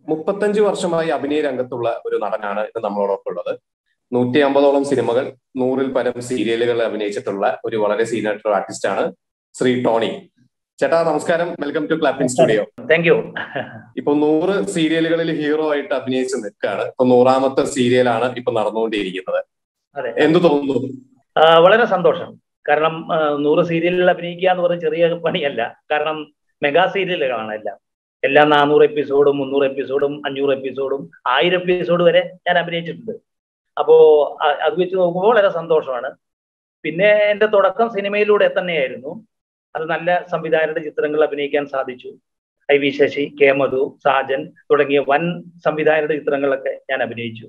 മുപ്പത്തഞ്ച് വർഷമായി അഭിനയ രംഗത്തുള്ള ഒരു നടനാണ് ഇന്ന് നമ്മളോടൊപ്പം ഉള്ളത് നൂറ്റി അമ്പതോളം സിനിമകൾ നൂറിൽ പരം സീരിയലുകൾ അഭിനയിച്ചിട്ടുള്ള ഒരു വളരെ സീനിയർ ആയിട്ടുള്ള ആർട്ടിസ്റ്റ് ആണ് ശ്രീ ടോണി ചേട്ടാ നമസ്കാരം welcome to clapping studio thank you ഇപ്പൊ നൂറ് സീരിയലുകളിൽ ഹീറോ ആയിട്ട് അഭിനയിച്ച് നിൽക്കുകയാണ് ഇപ്പൊ നൂറാമത്തെ സീരിയലാണ് ഇപ്പൊ നടന്നുകൊണ്ടിരിക്കുന്നത് അതെ എന്തു തോന്നുന്നു ആ, വളരെ സന്തോഷം കാരണം ആ, നൂറ് സീരിയലുകൾ അഭിനയിക്കുക എന്ന് പറഞ്ഞ ചെറിയ പണിയല്ല കാരണം മെഗാ സീരിയലുകളാണ് എല്ലാം എല്ലാം നാനൂറ് എപ്പിസോഡും മുന്നൂറ് എപ്പിസോഡും അഞ്ഞൂറ് എപ്പിസോഡും ആയിരം എപ്പിസോഡ് വരെ ഞാൻ അഭിനയിച്ചിട്ടുണ്ട് അപ്പോ അ- അത് വെച്ച് നോക്കുമ്പോൾ വളരെ സന്തോഷമാണ് പിന്നെ എന്റെ തുടക്കം സിനിമയിലൂടെ തന്നെയായിരുന്നു അത് നല്ല സംവിധായകരുടെ ചിത്രങ്ങൾ അഭിനയിക്കാൻ സാധിച്ചു I V Sasi K Madhu Sajan തുടങ്ങിയ വൻ സംവിധായകരുടെ ചിത്രങ്ങളിലൊക്കെ ഞാൻ അഭിനയിച്ചു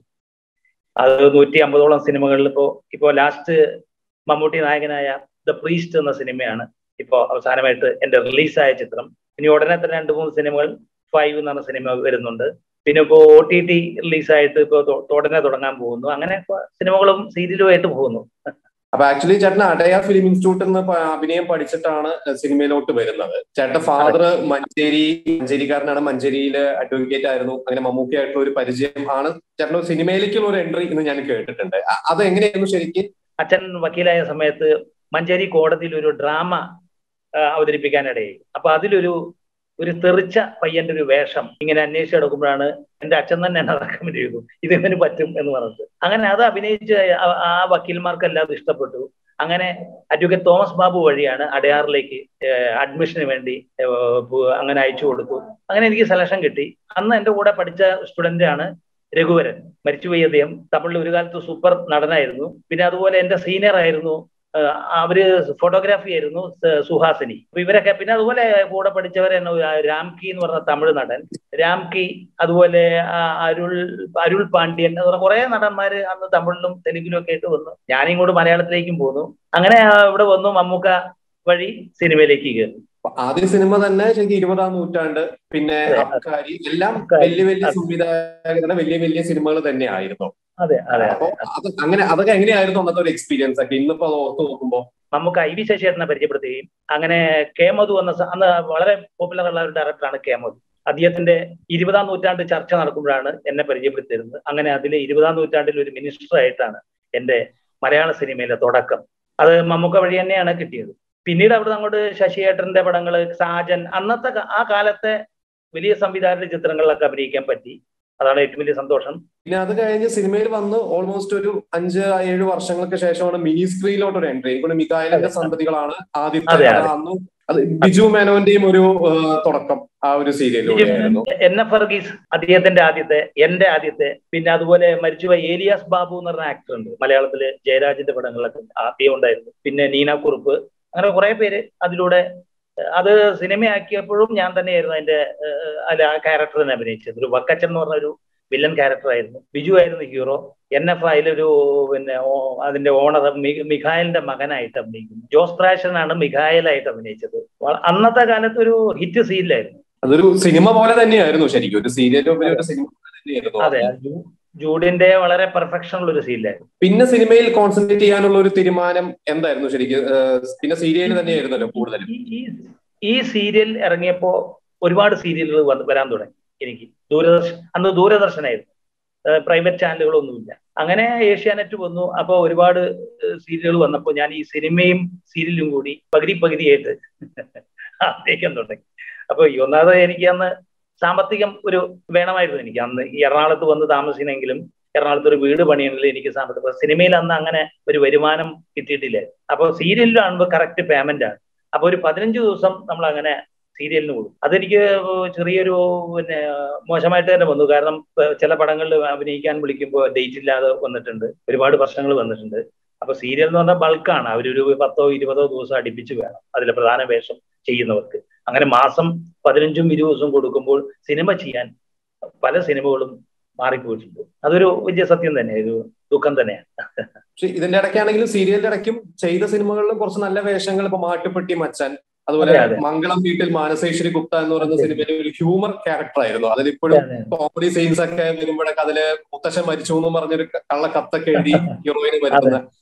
അത് നൂറ്റി അമ്പതോളം സിനിമകളിൽ ഇപ്പോ ഇപ്പോ ലാസ്റ്റ് മമ്മൂട്ടി നായകനായ ദ പ്രീസ്റ്റ് എന്ന സിനിമയാണ് ഇപ്പോൾ അവസാനമായിട്ട് എന്റെ റിലീസായ ചിത്രം ഇനി ഉടനെ തന്നെ രണ്ട് മൂന്ന് സിനിമകൾ ഫൈവ് എന്ന് പറഞ്ഞ സിനിമ വരുന്നുണ്ട് പിന്നെ ഇപ്പോൾ ഒ ടി ടി റിലീസായിട്ട് ഇപ്പോൾ ഉടനെ തുടങ്ങാൻ പോകുന്നു അങ്ങനെ ഇപ്പൊ സിനിമകളും സീരിയലുമായിട്ട് പോകുന്നു അപ്പൊ ആക്ച്വലി ചേട്ടൻ അടയാർ ഫിലിം ഇൻസ്റ്റിറ്റ്യൂട്ടിൽ നിന്ന് പ- അഭിനയം പഠിച്ചിട്ടാണ് സിനിമയിലോട്ട് വരുന്നത് ചേട്ടന്റെ ഫാദർ മഞ്ചേരി മഞ്ചേരിക്കാരനാണ് മഞ്ചേരിയില് അഡ്വക്കേറ്റ് ആയിരുന്നു അങ്ങനെ മമ്മൂക്കി ആയിട്ടുള്ള ഒരു പരിചയം ആണ് ചേട്ടൻ സിനിമയിലേക്കുള്ള ഒരു എൻട്രി എന്ന് ഞാൻ കേട്ടിട്ടുണ്ട് അ- അത് എങ്ങനെയായിരുന്നു ശരിക്കും അച്ഛൻ വക്കീലായ സമയത്ത് മഞ്ചേരി കോടതിയിൽ ഒരു ഡ്രാമ ആ, അവതരിപ്പിക്കാനിടയായി അപ്പൊ അതിലൊരു ഒരു തെറിച്ച പയ്യന്റെ ഒരു വേഷം ഇങ്ങനെ അന്വേഷിച്ച് കിടക്കുമ്പോഴാണ് എന്റെ അച്ഛൻ തന്നെ എന്നെ റെക്കമെൻഡ് ചെയ്തു ഇതിവന് പറ്റും എന്ന് പറഞ്ഞിട്ട് അങ്ങനെ അത് അഭിനയിച്ച് ആ- ആ വക്കീൽമാർക്കെല്ലാം അത് ഇഷ്ടപ്പെട്ടു അങ്ങനെ അഡ്വക്കേറ്റ് തോമസ് ബാബു വഴിയാണ് അടയാറിലേക്ക് അഡ്മിഷന് വേണ്ടി ഏഹ്, പോ- അങ്ങനെ അയച്ചു കൊടുത്തു അങ്ങനെ എനിക്ക് സെലക്ഷൻ കിട്ടി അന്ന് എന്റെ കൂടെ പഠിച്ച സ്റ്റുഡന്റ് ആണ് രഘുവരൻ മരിച്ചുപോയി അദ്ദേഹം തമിഴിൽ ഒരു കാലത്ത് സൂപ്പർ നടനായിരുന്നു പിന്നെ അതുപോലെ എന്റെ സീനിയർ ആയിരുന്നു ആഹ് അവര് ഫോട്ടോഗ്രാഫി ആയിരുന്നു സ- സുഹാസിനി അപ്പൊ ഇവരൊക്കെ പിന്നെ അതുപോലെ കൂടെ പഠിച്ചവർ തന്നെ ഒരു രാംകി എന്ന് പറഞ്ഞ തമിഴ് നടൻ രാംകി അതുപോലെ ആ അരുൾ അരുൾ പാണ്ഡ്യൻ എന്ന് പറഞ്ഞ കുറെ നടന്മാര് അന്ന് തമിഴിലും തെലുങ്കിലും ഒക്കെ ആയിട്ട് വന്നു ഞാനിങ്ങോട്ട് മലയാളത്തിലേക്കും പോന്നു അങ്ങനെ ആ ഇവിടെ വന്നു മമ്മൂക്ക വഴി സിനിമയിലേക്ക് കയറി അപ്പൊ ആദ്യ സിനിമ തന്നെ ശരിക്കും ഇരുപതാം നൂറ്റാണ്ട് പിന്നെ അതെ. അബ്കാരി എല്ലാം അബ്കാരി. വലിയ വലിയ അതെ. സംവിധായകരുടെ വലിയ വലിയ സിനിമകൾ തന്നെ ആയിരുന്നു അതെ അതെ അപ്പൊ അത് അങ്ങനെ അതൊക്കെ എങ്ങനെയായിരുന്നു അന്നത്തെ ഒരു എക്സ്പീരിയൻസ് ഒക്കെ ഇന്നിപ്പോ അത് ഓർത്ത് നോക്കുമ്പോ നമുക്ക് ഐ വി ശശിയേട്ടനെ പരിചയപ്പെടുത്തുകയും അങ്ങനെ കെ മധു എന്ന സ- അന്ന് വളരെ പോപ്പുലർ ഉള്ള ഒരു ഡയറക്ടറാണ് കെ മധു അദ്ദേഹത്തിന്റെ ഇരുപതാം നൂറ്റാണ്ട് ചർച്ച നടക്കുമ്പോഴാണ് എന്നെ പരിചയപ്പെടുത്തി തരുന്നത് അങ്ങനെ അതിൽ ഇരുപതാം നൂറ്റാണ്ടിൽ ഒരു മിനിസ്റ്റർ ആയിട്ടാണ് എന്റെ മലയാള സിനിമയിലെ തുടക്കം അത് മമ്മൂക്ക വഴി തന്നെയാണ് കിട്ടിയത് പിന്നീട് അവിടെ അങ്ങോട്ട് ശശിയേട്ടന്റെ പടങ്ങള് സാജൻ അന്നത്തെ ക- ആ കാലത്തെ വലിയ സംവിധായകരുടെ ചിത്രങ്ങളിലൊക്കെ അഭിനയിക്കാൻ പറ്റി അതാണ് ഏറ്റവും വലിയ സന്തോഷം പിന്നെ അത് കഴിഞ്ഞ് സിനിമയിൽ വന്ന് ഓൾമോസ്റ്റ് ഒരു അഞ്ച് ഏഴ് വർഷങ്ങൾക്ക് ശേഷമാണ് മിനി സ്ക്രീനിലോട്ട് ഒരു എൻട്രി ഇവിടെ മികായലിന്റെ അതെ. സന്തതികളാണ് ആദ്യത്തെ അതെ, അത് അന്ന് അത് ബിജു മേനോന്റെയും ഒരു ആ, തുടക്കം ആ ഒരു സീരിയലിലൂടെ ആയിരുന്നു എൻ എഫ് വർഗീസ് അദ്ദേഹത്തിന്റെ ആദ്യത്തെ എന്റെ ആദ്യത്തെ പിന്നെ അതുപോലെ മരിച്ചുപോയ ഏലിയാസ് ബാബു എന്ന് പറഞ്ഞ ആക്ടർ ഉണ്ട് മലയാളത്തില് ജയരാജിന്റെ പടങ്ങളിലൊക്കെ ആദ്യം ഉണ്ടായിരുന്നു പിന്നെ നീന കുറുപ്പ് അങ്ങനെ കുറെ പേര് അതിലൂടെ ഏഹ്, അത് സിനിമയാക്കിയപ്പോഴും ഞാൻ തന്നെയായിരുന്നു അതിന്റെ ഏഹ്, അല്ല ആ ക്യാരക്ടർ തന്നെ അഭിനയിച്ചത് ഒരു വക്കച്ചൻ എന്ന് പറഞ്ഞ ഒരു വില്ലൻ ക്യാരക്ടർ ആയിരുന്നു ബിജു ആയിരുന്നു ഹീറോ എൻ എഫ് അതിലൊരു പിന്നെ ഓ- അതിന്റെ ഓണർ മിഖായലിന്റെ മകനായിട്ട് അഭിനയിക്കുന്നു ജോസ് പ്രാഷനാണ് മിഖായലായിട്ട് അഭിനയിച്ചത് വള- അന്നത്തെ കാലത്ത് ഒരു ഹിറ്റ് സീനിലായിരുന്നു അതൊരു സിനിമ പോലെ തന്നെയായിരുന്നു ശരിക്കും ഒരു സീരിയൽ ഉപരി ഒരു സിനിമ പോലെ തന്നെയായിരുന്നു അതെ ജൂ- ജൂഡിന്റെ വളരെ പെർഫെക്ഷൻ ഉള്ള ഒരു സീനിലായിരുന്നു പിന്നെ സിനിമയിൽ കോൺസെൻട്രേറ്റ് ചെയ്യാനുള്ള ഒരു തീരുമാനം എന്തായിരുന്നു ശരിക്കും ആ, പിന്നെ സീരിയൽ തന്നെയായിരുന്നല്ലോ കൂടുതലും ഈ- ഈ ഈ സീരിയൽ ഇറങ്ങിയപ്പോ ഒരുപാട് സീരിയലുകൾ വരാൻ തുടങ്ങി എനിക്ക് ദൂരദർശൻ അന്ന് ദൂരദർശനായിരുന്നു പ്രൈവറ്റ് ചാനലുകളൊന്നുമില്ല അങ്ങനെ ഏഷ്യാനെറ്റ് വന്നു അപ്പൊ ഒരുപാട് സീരിയലുകൾ വന്നപ്പോൾ ഞാൻ ഈ സിനിമയും സീരിയലും കൂടി പകുതി പകുതിയായിട്ട് അഭിനയിക്കാൻ തുടങ്ങി അപ്പൊ ഈ ഒന്നാമത് എനിക്ക് അന്ന് സാമ്പത്തികം ഒരു വേണമായിരുന്നു എനിക്ക് അന്ന് ഈ എറണാകുളത്ത് വന്ന് താമസിക്കണമെങ്കിലും എറണാകുളത്ത് ഒരു വീട് പണിയണമെങ്കിലും എനിക്ക് സാമ്പത്തികം സിനിമയിൽ അന്ന് അങ്ങനെ ഒരു വരുമാനം കിട്ടിയിട്ടില്ല അപ്പൊ സീരിയലിലാകുമ്പോൾ കറക്റ്റ് പേയ്മെന്റ് ആണ് അപ്പൊ ഒരു പതിനഞ്ച് ദിവസം നമ്മൾ അങ്ങനെ സീരിയലിന് കൊടുക്കും അതെനിക്ക് ചെറിയൊരു പിന്നെ മോശമായിട്ട് തന്നെ വന്നു കാരണം ഏഹ് ചില പടങ്ങളിൽ അഭിനയിക്കാൻ വിളിക്കുമ്പോൾ ഡേറ്റ് ഇല്ലാതെ വന്നിട്ടുണ്ട് ഒരുപാട് പ്രശ്നങ്ങൾ വന്നിട്ടുണ്ട് അപ്പൊ സീരിയൽ എന്ന് പറഞ്ഞാൽ ബൾക്കാണ് അവരൊരു പത്തോ ഇരുപതോ ദിവസം അടുപ്പിച്ച് വേണം അതിലെ പ്രധാന വേഷം ചെയ്യുന്നവർക്ക് അങ്ങനെ മാസം പതിനഞ്ചും ഇരുപത് ദിവസവും കൊടുക്കുമ്പോൾ സിനിമ ചെയ്യാൻ പല സിനിമകളും മാറിപ്പോയിട്ടുണ്ട് അതൊരു വലിയ സത്യം തന്നെ ഒരു ദുഃഖം തന്നെയാണ് പക്ഷെ ഇതിന്റെ ഇടയ്ക്കാണെങ്കിലും സീരിയലിന്റെ ഇടയ്ക്കും ചെയ്ത സിനിമകളിലും കുറച്ച് നല്ല വേഷങ്ങൾ ഇപ്പൊ മാട്ടുപ്പെട്ടി മച്ചാൻ അതുപോലെ അതെ, അതെ. മംഗളം വീട്ടിൽ മാനസേശ്വരി ഗുപ്ത എന്ന് പറയുന്ന സിനിമയിലെ ഒരു ഹ്യൂമർ ക്യാരക്ടർ ആയിരുന്നു അതിലിപ്പോഴും കോമഡി സീൻസ് ഒക്കെ വരുമ്പോഴൊക്കെ അതില് മുത്തശ്ശൻ മരിച്ചു എന്ന് പറഞ്ഞൊരു കള്ള കത്തൊക്കെ എഴുതി ഹീറോയിന് വരുന്നത്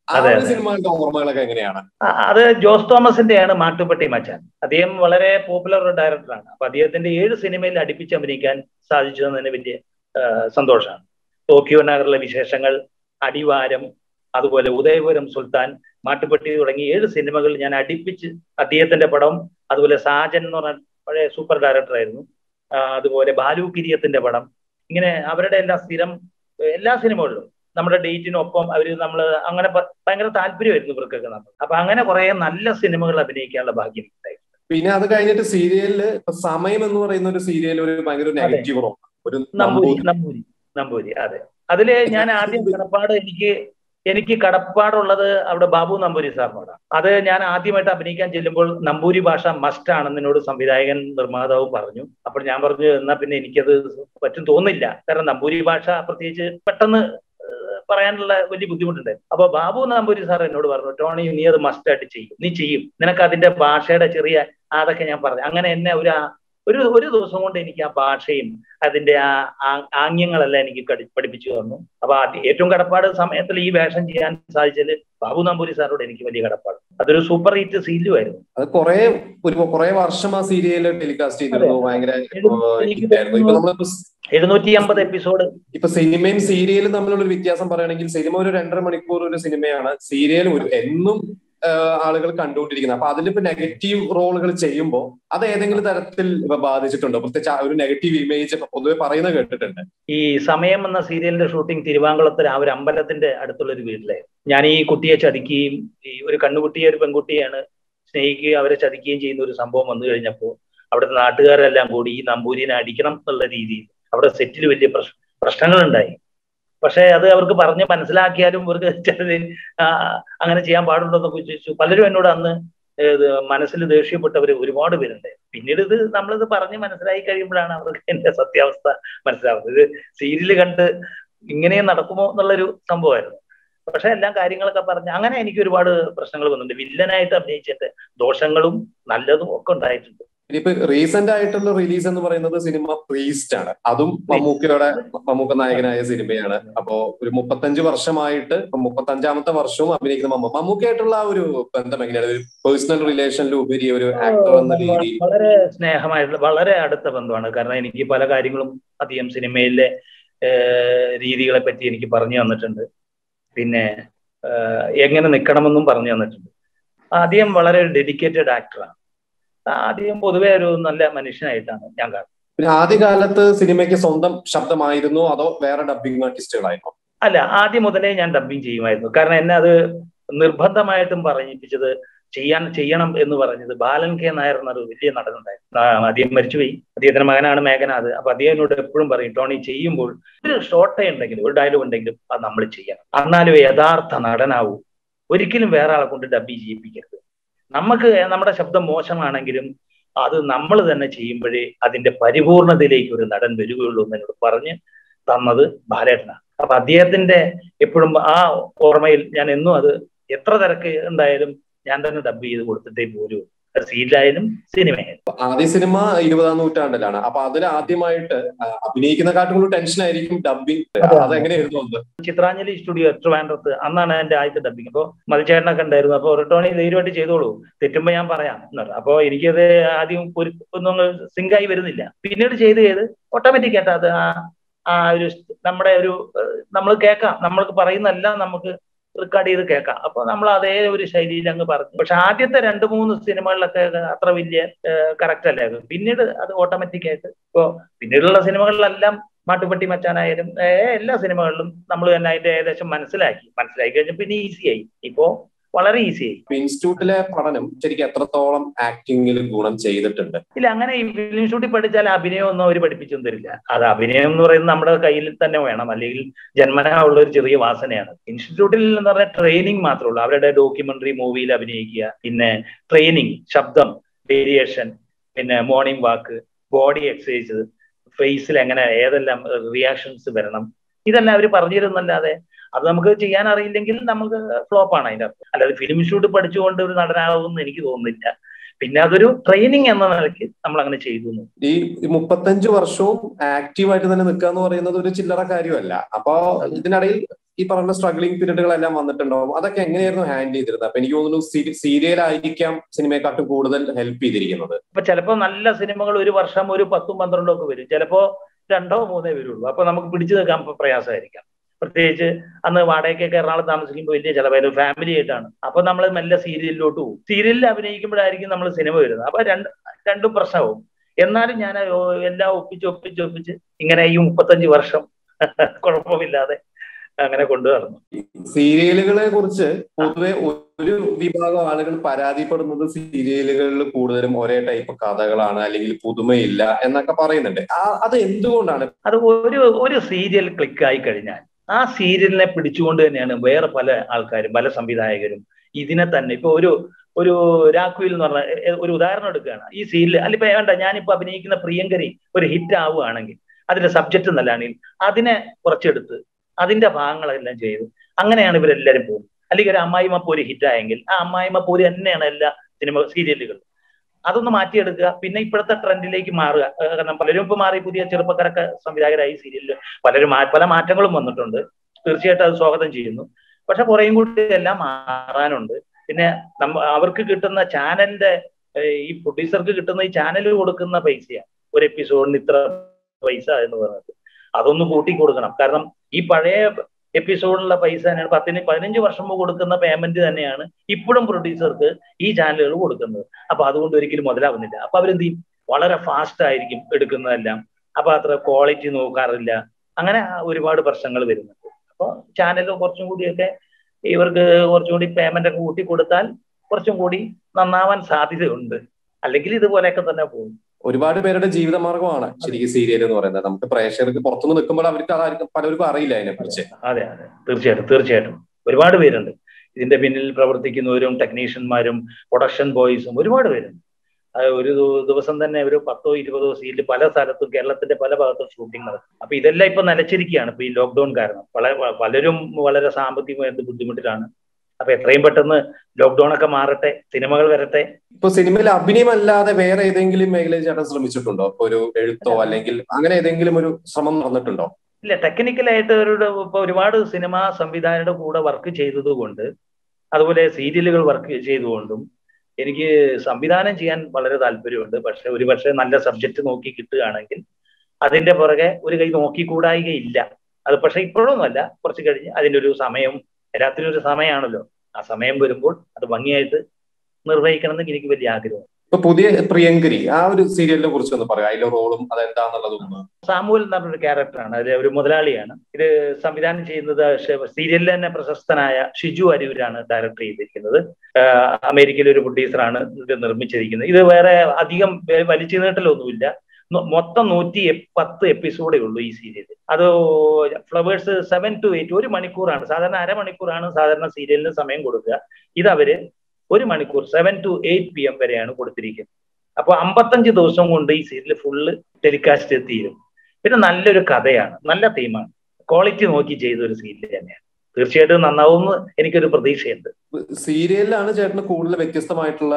ആ അതെ, ഒരു അതെ. സിനിമകളുടെ ഓർമ്മകളൊക്കെ എങ്ങനെയാണ് ആ, അത് ജോസ് തോമസിന്റെയാണ് മാട്ടുപ്പെട്ടി മച്ചാൻ അദ്ദേഹം വളരെ പോപ്പുലർ ഒരു ഡയറക്ടറാണ് അപ്പൊ അദ്ദേഹത്തിന്റെ ഏഴ് സിനിമയിൽ അടുപ്പിച്ച് അഭിനയിക്കാൻ സാധിച്ചു എന്നതിന് വലിയ ആ, സന്തോഷമാണ് ടോക്കിയോ നഗറിലെ വിശേഷങ്ങൾ അടിവാരം അതുപോലെ ഉദയപുരം സുൽത്താൻ മാട്ടുപ്പെട്ടി തുടങ്ങി ഏഴ് സിനിമകൾ ഞാൻ അടുപ്പിച്ച് അദ്ദേഹത്തിന്റെ പടം അതുപോലെ സാജൻ എന്ന് പറഞ്ഞ പഴയ സൂപ്പർ ഡയറക്ടർ ആയിരുന്നു ആ, അതുപോലെ ബാലു കിരിയത്തിന്റെ പടം ഇങ്ങനെ അവരുടെ എല്ലാ സ്ഥിരം എല്ലാ സിനിമകളിലും നമ്മുടെ ഡേറ്റിനൊപ്പം അവര് നമ്മൾ അങ്ങനെ പ- ഭയങ്കര താല്പര്യമായിരുന്നു ഇവർക്കൊക്കെ നമ്മൾ അപ്പൊ അങ്ങനെ കുറെ നല്ല സിനിമകൾ അഭിനയിക്കാനുള്ള ഭാഗ്യം ഉണ്ടായി പിന്നെ അത് കഴിഞ്ഞിട്ട് സീരിയലില് ഇപ്പൊ സമയം എന്ന് പറയുന്ന ഒരു സീരിയൽ ഒരു ഭയങ്കര നെഗറ്റീവ് റോൾ ഒരു നമ്പൂരി നമ്പൂതിരി. നമ്പൂരി നമ്പൂരി അതെ അതില് ഞാൻ ആദ്യം കടപ്പാട് എനിക്ക് എനിക്ക് കടപ്പാടുള്ളത് അവിടെ ബാബു നമ്പൂരി സാറിനോടാണ് അത് ഞാൻ ആദ്യമായിട്ട് അഭിനയിക്കാൻ ചെല്ലുമ്പോൾ നമ്പൂരി ഭാഷ മസ്റ്റ് ആണെന്ന് എന്നോട് സംവിധായകൻ നിർമ്മാതാവും പറഞ്ഞു അപ്പോൾ ഞാൻ പറഞ്ഞു എന്നാ പിന്നെ എനിക്കത് പറ്റും തോന്നില്ല കാരണം നമ്പൂരി ഭാഷ പ്രത്യേകിച്ച് പെട്ടെന്ന് ഏഹ്, പറയാനുള്ള വലിയ ബുദ്ധിമുട്ടുണ്ട് അപ്പൊ ബാബു നമ്പൂരി സാർ എന്നോട് പറഞ്ഞു ടോണി നീ അത് മസ്റ്റ് ആയിട്ട് ചെയ്യും നീ ചെയ്യും നിനക്ക് അതിന്റെ ഭാഷയുടെ ചെറിയ അതൊക്കെ ഞാൻ പറഞ്ഞു അങ്ങനെ എന്നെ ഒരു ആ- ഒരു ഒരു ദിവസം കൊണ്ട് എനിക്ക് ആ ഭാഷയും അതിന്റെ ആ ആ- ആംഗ്യങ്ങളെല്ലാം എനിക്ക് കടി- പഠിപ്പിച്ചു തന്നു അപ്പൊ ആദ്യ- ഏറ്റവും കടപ്പാട് സമയത്തിൽ ഈ വേഷം ചെയ്യാൻ സാധിച്ചത് ബാബു നമ്പൂരി സാറോട് എനിക്ക് വലിയ കടപ്പാട് അതൊരു സൂപ്പർ ഹിറ്റ് സീലുമായിരുന്നു അത് കുറെ ഒരു കുറെ വർഷം ആ സീരിയൽ ടെലികാസ്റ്റ് ചെയ്തിരുന്നു അതെ. ഭയങ്കര എനിക്ക് hit ആയിരുന്നു ഇപ്പൊ നമ്മളിപ്പോ എഴുന്നൂറ്റി അമ്പത് എപ്പിസോഡ് ഇപ്പൊ സിനിമയും സീരിയലും തമ്മിലുള്ള ഒരു വ്യത്യാസം പറയുകയാണെങ്കിൽ സിനിമ ഒരു രണ്ടര മണിക്കൂർ ഒരു സിനിമയാണ് സീരിയൽ ഒരു എന്നും ആ, ആളുകൾ കണ്ടുകൊണ്ടിരിക്കുന്നത് അപ്പൊ അതിലിപ്പോ നെഗറ്റീവ് റോളുകൾ ചെയ്യുമ്പോൾ അത് ഏതെങ്കിലും തരത്തിൽ ഇപ്പൊ ബാധിച്ചിട്ടുണ്ടോ പ്രത്യേകിച്ച് ആ ഒരു നെഗറ്റീവ് ഇമേജ് പൊതുവെ പറയുന്നത് കേട്ടിട്ടുണ്ട് ഈ സമയം എന്ന സീരിയലിന്റെ ഷൂട്ടിംഗ് തിരുവാങ്കുളത്ത് ആ ഒരു അമ്പലത്തിന്റെ അടുത്തുള്ള ഒരു വീട്ടിലായിരുന്നു ഞാൻ ഈ കുട്ടിയെ ചതിക്കുകയും ഈ ഒരു കണ്ണുകുട്ടിയെ ഒരു പെൺകുട്ടിയാണ് സ്നേഹിക്കുകയും അവരെ ചതിക്കുകയും ചെയ്യുന്ന ഒരു സംഭവം വന്നു കഴിഞ്ഞപ്പോൾ അവിടുത്തെ നാട്ടുകാരെല്ലാം കൂടി ഈ നമ്പൂരിനെ അടിക്കണം എന്നുള്ള രീതിയിൽ അവിടെ സെറ്റിൽ വലിയ പ്രശ് പ്രശ്നങ്ങളുണ്ടായി പക്ഷേ അത് അവർക്ക് പറഞ്ഞ് മനസ്സിലാക്കിയാലും ഇവർക്ക് ചിലത് ആ, അങ്ങനെ ചെയ്യാൻ പാടുണ്ടോ എന്നൊക്കെ ചോദിച്ചു പലരും എന്നോട് അന്ന് ഏത് മനസ്സിൽ ദേഷ്യപ്പെട്ടവർ ഒരുപാട് പേരുണ്ട് പിന്നീട് ഇത് നമ്മളിത് പറഞ്ഞ് മനസ്സിലാക്കി കഴിയുമ്പോഴാണ് അവർക്ക് എന്റെ സത്യാവസ്ഥ മനസ്സിലാവുന്നത് ഇത് സീരിയൽ കണ്ട് ഇങ്ങനെ നടക്കുമോ എന്നുള്ളൊരു സംഭവമായിരുന്നു പക്ഷെ എല്ലാ കാര്യങ്ങളൊക്കെ പറഞ്ഞ് അങ്ങനെ എനിക്ക് ഒരുപാട് പ്രശ്നങ്ങൾ വന്നിട്ടുണ്ട് വില്ലനായിട്ട് അഭിനയിച്ചിട്ട് ദോഷങ്ങളും നല്ലതും ഒക്കെ ഉണ്ടായിട്ടുണ്ട് ഇനിയിപ്പോ റീസെന്റ് ആയിട്ടുള്ള റിലീസ് എന്ന് പറയുന്നത് സിനിമ പ്രീസ്റ്റ് ആണ് അതും മമ്മൂക്കയുടെ മമ്മൂക്ക നായകനായ സിനിമയാണ് അപ്പോ ഒരു മുപ്പത്തഞ്ച് വർഷമായിട്ട് ഇപ്പൊ മുപ്പത്തഞ്ചാമത്തെ വർഷവും അഭിനയിക്കുന്ന മമ്മ മമ്മൂക്കയായിട്ടുള്ള ആ ഒരു ബന്ധം എങ്ങനെയാണ് ഒരു പേഴ്സണൽ റിലേഷനിൽ ഉപരി ഒരു ആക്ടർ എന്ന രീതിയിൽ വളരെ സ്നേഹമായിട്ടുള്ള വളരെ അടുത്ത ബന്ധമാണ് കാരണം എനിക്ക് പല കാര്യങ്ങളും അധികം സിനിമയിലെ ഏഹ്, രീതികളെ പറ്റി എനിക്ക് പറഞ്ഞു തന്നിട്ടുണ്ട് പിന്നെ ഏഹ്, എങ്ങനെ നിൽക്കണമെന്നും പറഞ്ഞു തന്നിട്ടുണ്ട് ആദ്യം വളരെ ഡെഡിക്കേറ്റഡ് ആക്ടറാണ് ആദ്യം പൊതുവെ ഒരു നല്ല മനുഷ്യനായിട്ടാണ് ഞാൻ കാണുന്നത് പിന്നെ ആദ്യകാലത്ത് സിനിമയ്ക്ക് സ്വന്തം ശബ്ദമായിരുന്നു അതോ വേറെ ഡബിംഗ് ആർട്ടിസ്റ്റുകളായിരുന്നു അല്ല ആദ്യം മുതലേ ഞാൻ ഡബിങ് ചെയ്യുമായിരുന്നു കാരണം എന്നെ അത് നിർബന്ധമായിട്ടും പറഞ്ഞിപ്പിച്ചത് ചെയ്യാൻ ചെയ്യണം എന്ന് പറഞ്ഞത് ബാലൻ കെ നായർ എന്നൊരു വലിയ നടനുണ്ടായിരുന്നു ആ, അദ്ദേഹം മരിച്ചുപോയി അദ്ദേഹത്തിന്റെ മകനാണ് മേഘനാഥ് അപ്പൊ അദ്ദേഹം എന്നോട് എപ്പോഴും പറയും ടോണി ചെയ്യുമ്പോൾ ഒരു ഷോർട്ടേ ഉണ്ടെങ്കിലും ഒരു ഡയലോഗ് ഉണ്ടെങ്കിലും അത് നമ്മൾ ചെയ്യണം എന്നാലും യഥാർത്ഥ നടനാവൂ ഒരിക്കലും വേറെ ആളെ കൊണ്ട് ഡബി ചെയ്യിപ്പിക്കരുത് നമുക്ക് നമ്മുടെ ശബ്ദം മോശമാണെങ്കിലും അത് നമ്മൾ തന്നെ ചെയ്യുമ്പോഴേ അതിന്റെ പരിപൂർണതയിലേക്ക് ഒരു നടൻ വരികയുള്ളൂ എന്ന് എന്നോട് പറഞ്ഞ് തന്നത് ബാലേട്ടനാണ് അപ്പൊ അദ്ദേഹത്തിന്റെ എപ്പോഴും ആ ഓർമ്മയിൽ ഞാൻ എന്നും അത് എത്ര തിരക്ക് ഉണ്ടായാലും ഞാൻ തന്നെ ഡബ് ചെയ്ത് കൊടുത്തിട്ടേ പോലും സീരിയലായാലും സിനിമയായാലും അപ്പൊ ആദ്യ സിനിമ ഇരുപതാം നൂറ്റാണ്ടിലാണ് അപ്പൊ അതിൽ ആദ്യമായിട്ട് ആ, അഭിനയിക്കുന്നതിനെക്കാട്ടും കൂടുതൽ ടെൻഷൻ ആയിരിക്കും ഡബിങ് അതെങ്ങനെയായിരുന്നു അത് ചിത്രാഞ്ജലി സ്റ്റുഡിയോ ട്രിവാൻഡ്രത്ത് അന്നാണ് എന്റെ ആദ്യത്തെ ഡബിങ് അപ്പോൾ മതിച്ചേട്ടനൊക്കെ ഉണ്ടായിരുന്നു അപ്പോൾ റിട്ടോണി ധൈര്യമായിട്ട് ചെയ്തോളൂ തെറ്റുമ്പോൾ ഞാൻ പറയാം എന്ന് പറഞ്ഞു അപ്പോൾ എനിക്കത് ആദ്യം ഒരു ഒന്നും സിങ്കായി വരുന്നില്ല പിന്നീട് ചെയ്ത് ചെയ്ത് ഓട്ടോമാറ്റിക് ആയിട്ട് അത് ആ ആ ഒരു നമ്മുടെ ഒരു നമ്മൾ കേൾക്കാം നമ്മൾക്ക് പറയുന്നതെല്ലാം നമുക്ക് റെക്കോർഡ് ചെയ്ത് കേൾക്കാം അപ്പൊ നമ്മൾ അതേ ഒരു ശൈലിയിൽ അങ്ങ് പറഞ്ഞു പക്ഷെ ആദ്യത്തെ രണ്ട് മൂന്ന് സിനിമകളിലൊക്കെ അത്ര വലിയ കറക്റ്റ് അല്ലായിരുന്നു പിന്നീട് അത് ഓട്ടോമാറ്റിക് ആയിട്ട് ഇപ്പോ പിന്നീടുള്ള സിനിമകളിലെല്ലാം മാട്ടുപ്പെട്ടി മച്ചാനായാലും ഏ, എല്ലാ സിനിമകളിലും നമ്മൾ തന്നെ അതിന്റെ ഏകദേശം മനസ്സിലാക്കി മനസ്സിലാക്കി കഴിഞ്ഞാൽ പിന്നെ ഈസിയായി ഇപ്പോ വളരെ ഈസിയായി ഇൻസ്റ്റിറ്റ്യൂട്ടിലെ പഠനം ശരിക്കും എത്രത്തോളം ആക്ടിങ്ങിൽ ഗുണം ചെയ്തിട്ടുണ്ട് ഇല്ല അങ്ങനെ ഈ ഫിലിം ഷൂട്ടിൽ പഠിച്ചാൽ അഭിനയം ഒന്നും അവർ പഠിപ്പിച്ചൊന്നും തരില്ല അത് അഭിനയം എന്ന് പറയുന്നത് നമ്മുടെ കയ്യിൽ തന്നെ വേണം അല്ലെങ്കിൽ ജന്മനാ ഉള്ള ഒരു ചെറിയ വാസനയാണ് ഇൻസ്റ്റിറ്റ്യൂട്ടിൽ എന്ന് പറഞ്ഞാൽ ട്രെയിനിങ് മാത്രമേ ഉള്ളൂ അവരുടെ ഡോക്യുമെന്ററി മൂവിയിൽ അഭിനയിക്കുക പിന്നെ ട്രെയിനിങ് ശബ്ദം വേരിയേഷൻ പിന്നെ മോർണിംഗ് വാക്ക് ബോഡി എക്സസൈസ് ഫേസിൽ എങ്ങനെ ഏതെല്ലാം റിയാക്ഷൻസ് വരണം ഇതെല്ലാം അവർ പറഞ്ഞിരുന്നല്ലാതെ അത് നമുക്ക് ചെയ്യാൻ അറിയില്ലെങ്കിൽ നമുക്ക് ഫ്ലോപ്പ് ആണ് അതിന്റെ അർത്ഥം അല്ലാതെ ഫിലിം ഷൂട്ട് പഠിച്ചുകൊണ്ട് ഒരു നടനാകുമെന്ന് എനിക്ക് തോന്നുന്നില്ല പിന്നെ അതൊരു ട്രെയിനിങ് എന്ന നിലയ്ക്ക് നമ്മൾ അങ്ങനെ ചെയ്തു എന്ന്. ഈ മുപ്പത്തഞ്ച് വർഷവും ആക്റ്റീവായിട്ട് തന്നെ നിൽക്കുക എന്ന് പറയുന്നത് ഒരു ചില്ലറ കാര്യമല്ല അപ്പൊ ഇതിനിടയിൽ ഈ പറഞ്ഞ സ്ട്രഗ്ലിംഗ് പീരീഡുകളെല്ലാം വന്നിട്ടുണ്ടാവും അതൊക്കെ എങ്ങനെയായിരുന്നു ഹാൻഡിൽ ചെയ്തിരുന്നത് അപ്പൊ എനിക്ക് തോന്നുന്നു സീരിയൽ ആയിരിക്കാം സിനിമയെക്കാട്ടും കൂടുതൽ ഹെൽപ്പ് ചെയ്തിരിക്കുന്നത് അപ്പൊ ചിലപ്പോ നല്ല സിനിമകൾ ഒരു വർഷം ഒരു പത്തും പന്ത്രണ്ടും ഒക്കെ വരും ചിലപ്പോ രണ്ടോ മൂന്നേ വരുള്ളൂ അപ്പൊ നമുക്ക് പിടിച്ചു നിൽക്കാൻ പ്രയാസമായിരിക്കാം പ്രത്യേകിച്ച് അന്ന് വാടകയ്ക്കൊക്കെ എറണാകുളം താമസിക്കുമ്പോൾ വലിയ ചിലവായിരുന്നു ഫാമിലി ആയിട്ടാണ് അപ്പൊ നമ്മൾ മെല്ലെ സീരിയലിലോട്ട് പോകും സീരിയലിൽ അഭിനയിക്കുമ്പോഴായിരിക്കും നമ്മൾ സിനിമ വരുന്നത് അപ്പൊ രണ്ട് രണ്ടും പ്രശ്നവും എന്നാലും ഞാൻ എല്ലാം ഒപ്പിച്ച് ഒപ്പിച്ച് ഒപ്പിച്ച് ഇങ്ങനെ ഈ മുപ്പത്തഞ്ച് വർഷം കുഴപ്പമില്ലാതെ അങ്ങനെ കൊണ്ടു നടന്നു സീരിയലുകളെ കുറിച്ച് പൊതുവെ ഒരു വിഭാഗം ആളുകൾ പരാതിപ്പെടുന്നത് സീരിയലുകളിൽ കൂടുതലും ഒരേ ടൈപ്പ് കഥകളാണ് അല്ലെങ്കിൽ പുതുമയില്ല എന്നൊക്കെ പറയുന്നുണ്ട് അത് എന്തുകൊണ്ടാണ് അത് ഒരു ഒരു സീരിയൽ ക്ലിക്ക് ആയി കഴിഞ്ഞാൽ ആ സീരിയലിനെ പിടിച്ചുകൊണ്ട് തന്നെയാണ് വേറെ പല ആൾക്കാരും പല സംവിധായകരും ഇതിനെ തന്നെ ഇപ്പൊ ഒരു ഒരു രാഘുവിൽ എന്ന് പറഞ്ഞ ഒരു ഉദാഹരണം എടുക്കുകയാണ് ഈ സീരിയൽ അല്ലിപ്പോ വേണ്ട ഞാനിപ്പോ അഭിനയിക്കുന്ന പ്രിയങ്കരി ഒരു ഹിറ്റ് ആവുകയാണെങ്കിൽ അതിന്റെ സബ്ജക്റ്റ് നല്ലതാണെങ്കിൽ അതിനെ കുറച്ചെടുത്ത് അതിന്റെ ഭാഗങ്ങളെല്ലാം ചെയ്തു അങ്ങനെയാണ് ഇവരെല്ലാവരും പോകുന്നത് അല്ലെങ്കിൽ ഒരു അമ്മായിമ്മ പോര് ഹിറ്റായെങ്കിൽ ആ അമ്മായിമ്മ പോര് തന്നെയാണ് എല്ലാ സിനിമ സീരിയലുകളും അതൊന്ന് മാറ്റിയെടുക്കുക പിന്നെ ഇപ്പോഴത്തെ ട്രെൻഡിലേക്ക് മാറുക കാരണം പലരും ഇപ്പൊ മാറി പുതിയ ചെറുപ്പക്കാരൊക്കെ സംവിധായകരായി സീരിയലിൽ പലരും പല മാറ്റങ്ങളും വന്നിട്ടുണ്ട് തീർച്ചയായിട്ടും അത് സ്വാഗതം ചെയ്യുന്നു പക്ഷെ കുറേയും കൂടി എല്ലാം മാറാനുണ്ട് പിന്നെ നമ്മ അവർക്ക് കിട്ടുന്ന ചാനലിന്റെ ഈ പ്രൊഡ്യൂസർക്ക് കിട്ടുന്ന ഈ ചാനൽ കൊടുക്കുന്ന പൈസയാണ് ഒരു എപ്പിസോഡിന് ഇത്ര പൈസ എന്ന് പറയുന്നത് അതൊന്ന് കൂട്ടി കൊടുക്കണം കാരണം ഈ പഴയ എപ്പിസോഡിലുള്ള പൈസ തന്നെയാണ് പത്തിന് പതിനഞ്ച് വർഷം മുമ്പ് കൊടുക്കുന്ന പേയ്മെന്റ് തന്നെയാണ് ഇപ്പോഴും പ്രൊഡ്യൂസർക്ക് ഈ ചാനലുകൾ കൊടുക്കുന്നത് അപ്പൊ അതുകൊണ്ട് ഒരിക്കലും മുതലാവുന്നില്ല അപ്പൊ അവരെന്ത് ചെയ്യും വളരെ ഫാസ്റ്റ് ആയിരിക്കും എടുക്കുന്നതെല്ലാം അപ്പൊ അത്ര ക്വാളിറ്റി നോക്കാറില്ല അങ്ങനെ ഒരുപാട് പ്രശ്നങ്ങൾ വരുന്നുണ്ട് അപ്പോൾ ചാനൽ കുറച്ചും കൂടിയൊക്കെ ഇവർക്ക് കുറച്ചും കൂടി പേയ്മെന്റ് ഒക്കെ കൂട്ടി കൊടുത്താൽ കുറച്ചും കൂടി നന്നാവാൻ സാധ്യതയുണ്ട് അല്ലെങ്കിൽ ഇതുപോലെയൊക്കെ തന്നെ പോകും ഒരുപാട് പേരുടെ ജീവിതമാർഗമാണ് ശരിക്കും സീരിയൽ എന്ന് പറയുന്നത് നമുക്ക് പ്രേക്ഷകർക്ക് പുറത്തുനിന്ന് നിൽക്കുമ്പോൾ അവർക്ക് അതായിരിക്കും പലർക്കും അറിയില്ല അതിനെ കുറിച്ച് അതെ അതെ തീർച്ചയായിട്ടും തീർച്ചയായിട്ടും ഒരുപാട് പേരുണ്ട് ഇതിന്റെ പിന്നിൽ പ്രവർത്തിക്കുന്നവരും ടെക്നീഷ്യന്മാരും പ്രൊഡക്ഷൻ ബോയ്സും ഒരുപാട് പേരുണ്ട് ഒരു ദിവസം തന്നെ ഒരു പത്തോ ഇരുപതോ സീരിയൽ പല സ്ഥലത്തും കേരളത്തിന്റെ പല ഭാഗത്തും ഷൂട്ടിംഗ് നടക്കും അപ്പൊ ഇതെല്ലാം ഇപ്പൊ നിലച്ചിരിക്കുകയാണ് ഇപ്പൊ ഈ ലോക്ക്ഡൌൺ കാരണം പല പലരും വളരെ സാമ്പത്തികമായിട്ട് ബുദ്ധിമുട്ടിലാണ് അപ്പൊ എത്രയും പെട്ടെന്ന് ലോക്ക്ഡൌൺ ഒക്കെ മാറട്ടെ സിനിമകൾ വരട്ടെ ഇപ്പൊ സിനിമയിൽ അഭിനയമല്ലാതെ വേറെ ഏതെങ്കിലും മേഖലയിൽ ചേട്ടൻ ശ്രമിച്ചിട്ടുണ്ടോ ഇപ്പൊ ഒരു എഴുത്തോ അല്ലെങ്കിൽ അങ്ങനെ ഏതെങ്കിലും ഒരു ശ്രമം നടന്നിട്ടുണ്ടോ ഇല്ല ടെക്നിക്കലായിട്ട് അവരുടെ ഇപ്പൊ ഒരുപാട് സിനിമാ സംവിധായകരുടെ കൂടെ വർക്ക് ചെയ്തത് കൊണ്ട് അതുപോലെ സീരിയലുകൾ വർക്ക് ചെയ്തുകൊണ്ടും എനിക്ക് സംവിധാനം ചെയ്യാൻ വളരെ താല്പര്യമുണ്ട് പക്ഷെ ഒരു പക്ഷേ നല്ല സബ്ജക്റ്റ് നോക്കി കിട്ടുകയാണെങ്കിൽ അതിന്റെ പുറകെ ഒരു കൈ നോക്കിക്കൂടായികയില്ല അത് പക്ഷെ ഇപ്പോഴൊന്നുമല്ല കുറച്ച് കഴിഞ്ഞ് അതിന്റെ ഒരു സമയം എല്ലാത്തിനും ഒരു സമയമാണല്ലോ ആ സമയം വരുമ്പോൾ അത് ഭംഗിയായിട്ട് നിർവഹിക്കണമെന്ന് എനിക്ക് വലിയ ആഗ്രഹം ഇപ്പൊ പുതിയ പ്രിയങ്കരി ആ ഒരു സീരിയലിനെ കുറിച്ച് ഒന്ന് പറയാം അതിലെ റോളും അതെന്താന്നുള്ളതൊന്ന് സാമുവൽ എന്ന് പറഞ്ഞൊരു ക്യാരക്ടറാണ് അത് ഒരു മുതലാളിയാണ് ഇത് സംവിധാനം ചെയ്യുന്നത് സീരിയലിൽ തന്നെ പ്രശസ്തനായ ഷിജു അരൂരാണ് ഡയറക്ടർ ചെയ്തിരിക്കുന്നത് അമേരിക്കയിലെ ഒരു പ്രൊഡ്യൂസറാണ് ഇത് നിർമ്മിച്ചിരിക്കുന്നത് ഇത് വേറെ അധികം വലിച്ചു നീട്ടലൊന്നുമില്ല മൊത്തം നൂറ്റി പത്ത് എപ്പിസോഡേ ഉള്ളൂ ഈ സീരിയൽ അത് ഫ്ലവേഴ്സ് സെവൻ ടു എയ്റ്റ് ഒരു മണിക്കൂറാണ് സാധാരണ അരമണിക്കൂറാണ് സാധാരണ സീരിയലിന് സമയം കൊടുക്കുക ഇത് അവര് ഒരു മണിക്കൂർ seven to eight p m വരെയാണ് കൊടുത്തിരിക്കുന്നത് അപ്പൊ അമ്പത്തഞ്ച് ദിവസം കൊണ്ട് ഈ സീരിയൽ ഫുള്ള് ടെലികാസ്റ്റ് തീരും പിന്നെ നല്ലൊരു കഥയാണ് നല്ല തീമാണ് ക്വാളിറ്റി നോക്കി ചെയ്ത ഒരു സീരിയൽ തന്നെയാണ് തീർച്ചയായിട്ടും നന്നാവുമെന്ന് എനിക്കൊരു പ്രതീക്ഷയുണ്ട് സീരിയലിലാണ് ചേട്ടന് കൂടുതൽ വ്യത്യസ്തമായിട്ടുള്ള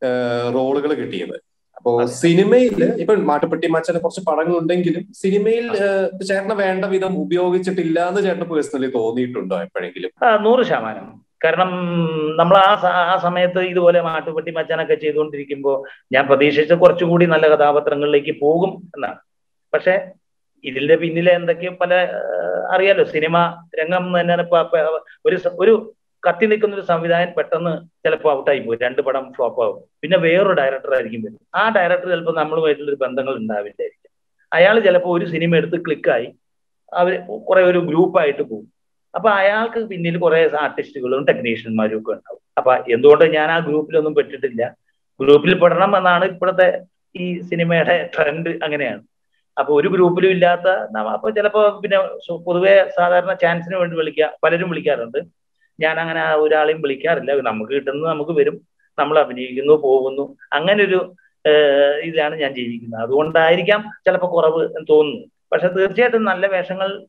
റോളുകൾ കിട്ടിയത് അപ്പോ സിനിമയിൽ ഇപ്പൊ മാട്ടുപ്പെട്ടി മച്ചന് കുറച്ച് പടങ്ങൾ ഉണ്ടെങ്കിലും സിനിമയിൽ ചേട്ടന് വേണ്ട വിധം ഉപയോഗിച്ചിട്ടില്ല എന്ന് ചേട്ടന് പേഴ്സണലി തോന്നിയിട്ടുണ്ടോ എപ്പോഴെങ്കിലും നൂറ് ശതമാനം കാരണം നമ്മൾ ആ ആ സമയത്ത് ഇതുപോലെ മാട്ടുപ്പെട്ടി മച്ചാനൊക്കെ ചെയ്തുകൊണ്ടിരിക്കുമ്പോൾ ഞാൻ പ്രതീക്ഷിച്ച കുറച്ചുകൂടി നല്ല കഥാപാത്രങ്ങളിലേക്ക് പോകും എന്നാണ് പക്ഷെ ഇതിന്റെ പിന്നിലെ എന്തൊക്കെയോ പല അറിയാലോ സിനിമ രംഗം തന്നെ ഒരു ഒരു കത്തി നിൽക്കുന്ന ഒരു സംവിധായകൻ പെട്ടെന്ന് ചിലപ്പോൾ ഔട്ടായി പോയി രണ്ട് പടം ഫ്ലോപ്പ് ആവും പിന്നെ വേറൊരു ഡയറക്ടർ ആയിരിക്കും വരും ആ ഡയറക്ടർ ചിലപ്പോൾ നമ്മളുമായിട്ടുള്ള ഒരു ബന്ധങ്ങൾ ഉണ്ടാവില്ലായിരിക്കും അയാൾ ചിലപ്പോൾ ഒരു സിനിമ എടുത്ത് ക്ലിക്കായി അവർ കുറെ ഒരു ഗ്രൂപ്പായിട്ട് പോകും അപ്പൊ അയാൾക്ക് പിന്നിൽ കുറെ ആർട്ടിസ്റ്റുകളും ടെക്നീഷ്യന്മാരും ഒക്കെ ഉണ്ടാവും അപ്പൊ എന്തുകൊണ്ട് ഞാൻ ആ ഗ്രൂപ്പിലൊന്നും പെട്ടിട്ടില്ല ഗ്രൂപ്പിൽ പെടണം എന്നാണ് ഇപ്പോഴത്തെ ഈ സിനിമയുടെ ട്രെൻഡ് അങ്ങനെയാണ് അപ്പൊ ഒരു ഗ്രൂപ്പിലും ഇല്ലാത്ത അപ്പൊ ചിലപ്പോ പിന്നെ പൊതുവെ സാധാരണ ചാൻസിന് വേണ്ടി വിളിക്കുക പലരും വിളിക്കാറുണ്ട് ഞാൻ അങ്ങനെ ഒരാളെയും വിളിക്കാറില്ല നമുക്ക് കിട്ടുന്നത് നമുക്ക് വരും നമ്മൾ അഭിനയിക്കുന്നു പോകുന്നു അങ്ങനെ ഒരു ഇതിലാണ് ഞാൻ ജീവിക്കുന്നത് അതുകൊണ്ടായിരിക്കാം ചിലപ്പോൾ കുറവ് തോന്നുന്നു പക്ഷെ തീർച്ചയായിട്ടും നല്ല വേഷങ്ങൾ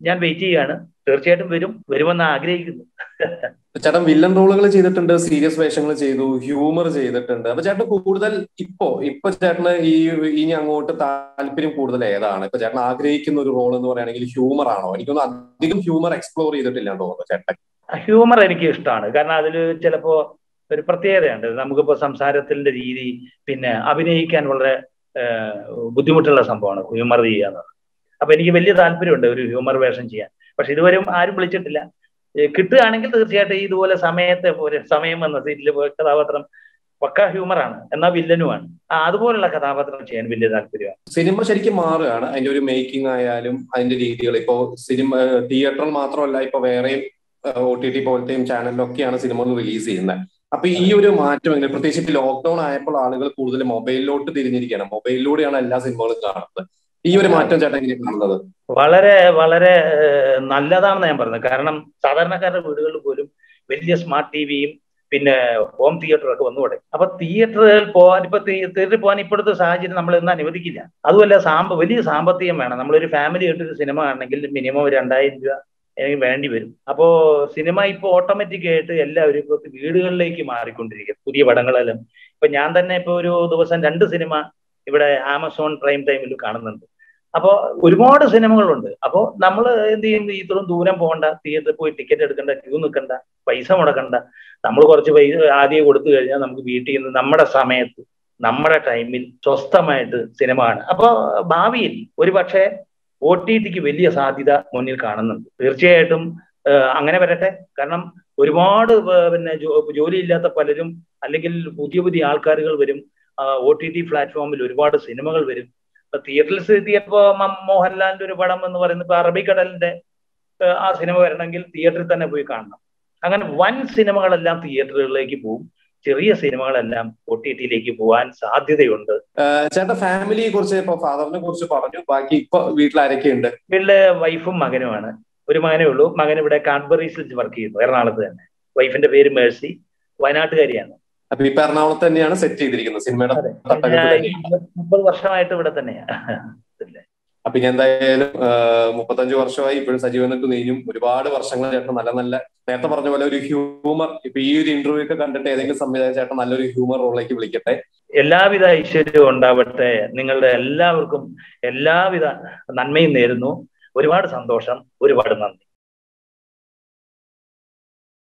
ഞാൻ വെയിറ്റ് ചെയ്യാണ് തീർച്ചയായിട്ടും വരും വരുമെന്ന് ആഗ്രഹിക്കുന്നു ചേട്ടൻ വില്ലൻ റോളുകൾ ചെയ്തിട്ടുണ്ട് സീരിയസ് വേഷങ്ങൾ ചെയ്തു ഹ്യൂമർ ചെയ്തിട്ടുണ്ട് അപ്പൊ ചേട്ടൻ കൂടുതൽ ഇപ്പോ ഇപ്പൊ ചേട്ടന് ഈ ഇനി അങ്ങോട്ട് താല്പര്യം കൂടുതൽ ഏതാണ് ഇപ്പൊ ചേട്ടൻ ആഗ്രഹിക്കുന്ന ഒരു റോൾ എന്ന് പറയുകയാണെങ്കിൽ ഹ്യൂമർ ആണോ എനിക്കൊന്നും അധികം ഹ്യൂമർ എക്സ്പ്ലോർ ചെയ്തിട്ടില്ല എന്ന് തോന്നുന്നു ചേട്ടൻ ഹ്യൂമർ എനിക്ക് ഇഷ്ടമാണ് കാരണം അതിൽ ചിലപ്പോ ഒരു പ്രത്യേകതയുണ്ട് നമുക്കിപ്പോ സംസാരത്തിന്റെ രീതി പിന്നെ അഭിനയിക്കാൻ വളരെ ബുദ്ധിമുട്ടുള്ള സംഭവമാണ് ഹ്യൂമർ ചെയ്യാന്ന് അപ്പൊ എനിക്ക് വലിയ താല്പര്യമുണ്ട് ഒരു ഹ്യൂമർ വേഷം ചെയ്യാൻ പക്ഷെ ഇതുവരെ ആരും വിളിച്ചിട്ടില്ല കിട്ടുകയാണെങ്കിൽ തീർച്ചയായിട്ടും ഇതുപോലെ സമയത്തെ പോലെ സമയം എന്ന സീറ്റിൽ കഥാപാത്രം പക്ക ഹ്യൂമറാണ് എന്നാൽ വില്ലനുമാണ് അതുപോലുള്ള കഥാപാത്രം ചെയ്യാൻ വലിയ താല്പര്യമാണ് സിനിമ ശരിക്കും മാറുകയാണ് അതിന്റെ ഒരു മേക്കിംഗ് ആയാലും അതിന്റെ രീതികൾ ഇപ്പോ സിനിമ തിയേറ്ററിൽ മാത്രമല്ല ഇപ്പൊ വേറെയും ഒ ടി ടി പോലത്തെയും ചാനലിലൊക്കെയാണ് സിനിമകൾ റിലീസ് ചെയ്യുന്നത് അപ്പൊ ഈ ഒരു മാറ്റം എങ്ങനെ പ്രത്യേകിച്ച് ലോക്ക്ഡൌൺ ആയപ്പോൾ ആളുകൾ കൂടുതൽ മൊബൈലിലോട്ട് തിരിഞ്ഞിരിക്കുകയാണ് മൊബൈലിലൂടെയാണ് എല്ലാ സിനിമകളും കാണുന്നത് ഈ ഒരു മാറ്റം ചേട്ടൻ എങ്ങനെയാണ് കാണുന്നത് വളരെ വളരെ നല്ലതാണെന്ന് ഞാൻ പറയുന്നത് കാരണം സാധാരണക്കാരുടെ വീടുകളിൽ പോലും വലിയ സ്മാർട്ട് ടി വിയും പിന്നെ ഹോം തിയേറ്ററും ഒക്കെ വന്നു തുടങ്ങി അപ്പൊ തിയേറ്ററുകൾ പോകാൻ ഇപ്പൊ തിയേറ്ററിൽ പോകാൻ ഇപ്പോഴത്തെ സാഹചര്യം നമ്മൾ ഇന്ന് അനുവദിക്കില്ല അതുമല്ല സാമ്പ വലിയ സാമ്പത്തികം വേണം നമ്മളൊരു ഫാമിലി ആയിട്ട് ഒരു സിനിമ കാണണമെങ്കിൽ മിനിമം രണ്ടായിരം രൂപ എനിക്ക് വേണ്ടി വരും അപ്പോ സിനിമ ഇപ്പൊ ഓട്ടോമാറ്റിക് ആയിട്ട് എല്ലാവരും ഇപ്പൊ വീടുകളിലേക്ക് മാറിക്കൊണ്ടിരിക്കും പുതിയ പടങ്ങളെല്ലാം ഇപ്പൊ ഞാൻ തന്നെ ഇപ്പൊ ഒരു ദിവസം രണ്ട് സിനിമ ഇവിടെ ആമസോൺ പ്രൈം ടൈമിൽ കാണുന്നുണ്ട് അപ്പോൾ ഒരുപാട് സിനിമകളുണ്ട് അപ്പോൾ നമ്മൾ എന്ത് ചെയ്യും ഇത്രയും ദൂരം പോകണ്ട തിയേറ്ററിൽ പോയി ടിക്കറ്റ് എടുക്കണ്ട ക്യൂ നിൽക്കണ്ട പൈസ മുടക്കണ്ട നമ്മൾ കുറച്ച് പൈസ ആദ്യം കൊടുത്തു കഴിഞ്ഞാൽ നമുക്ക് വീട്ടിൽ നിന്ന് നമ്മുടെ സമയത്ത് നമ്മുടെ ടൈമിൽ സ്വസ്ഥമായിട്ട് സിനിമ കാണാം അപ്പോൾ ഭാവിയിൽ ഒരു പക്ഷേ ഒ ടി ടിക്ക് വലിയ സാധ്യത മുന്നിൽ കാണുന്നുണ്ട് തീർച്ചയായിട്ടും അങ്ങനെ വരട്ടെ കാരണം ഒരുപാട് പിന്നെ ജോലിയില്ലാത്ത പലരും അല്ലെങ്കിൽ പുതിയ പുതിയ ആൾക്കാരുകൾ വരും ഒ ടി ടി പ്ലാറ്റ്ഫോമിൽ ഒരുപാട് സിനിമകൾ വരും ഇപ്പൊ തിയേറ്ററിൽ എത്തിയപ്പോ മോഹൻലാലിന്റെ ഒരു പടം എന്ന് പറയുന്നത് ഇപ്പൊ അറബിക്കടലിന്റെ ആ സിനിമ വരണമെങ്കിൽ തിയേറ്ററിൽ തന്നെ പോയി കാണണം അങ്ങനെ വൻ സിനിമകളെല്ലാം തിയേറ്ററുകളിലേക്ക് പോകും ചെറിയ സിനിമകളെല്ലാം ഒ ടി ടിയിലേക്ക് പോകാൻ സാധ്യതയുണ്ട് ചേട്ടാ ഫാമിലിയെ കുറിച്ച് ഇപ്പൊ ഫാദറിനെ കുറിച്ച് പറഞ്ഞു ബാക്കി ഇപ്പൊ വീട്ടിൽ ആരൊക്കെയുണ്ട് വീട്ടില് വൈഫും മകനുമാണ് ഒരു മകനേ ഉള്ളൂ മകൻ ഇവിടെ കാഡ്ബറീസിൽ വർക്ക് ചെയ്യുന്നു എറണാകുളത്ത് തന്നെ വൈഫിന്റെ പേര് മേഴ്സി വയനാട്ടുകാരിയാണ് അപ്പൊ ഇപ്പൊ എറണാകുളത്ത് തന്നെയാണ് സെറ്റ് ചെയ്തിരിക്കുന്നത് സിനിമയുടെ മുപ്പത് വർഷമായിട്ട് ഇവിടെ തന്നെയാണ് അപ്പൊ ഇനി എന്തായാലും മുപ്പത്തഞ്ചു വർഷമായി ഇപ്പോഴും സജീവനക്ക് നീഞ്ഞും ഒരുപാട് വർഷങ്ങൾ ചേട്ടൻ നല്ല നല്ല നേരത്തെ പറഞ്ഞ പോലെ ഒരു ഹ്യൂമർ ഇപ്പൊ ഈ ഒരു ഇന്റർവ്യൂ ഒക്കെ കണ്ടിട്ട് ഏതെങ്കിലും സംവിധായക ചേട്ടൻ നല്ലൊരു ഹ്യൂമർ റോളിലേക്ക് വിളിക്കട്ടെ എല്ലാവിധ ഐശ്വര്യവും ഉണ്ടാവട്ടെ നിങ്ങളുടെ എല്ലാവർക്കും എല്ലാവിധ നന്മയും നേരുന്നു ഒരുപാട് സന്തോഷം ഒരുപാട് നന്ദി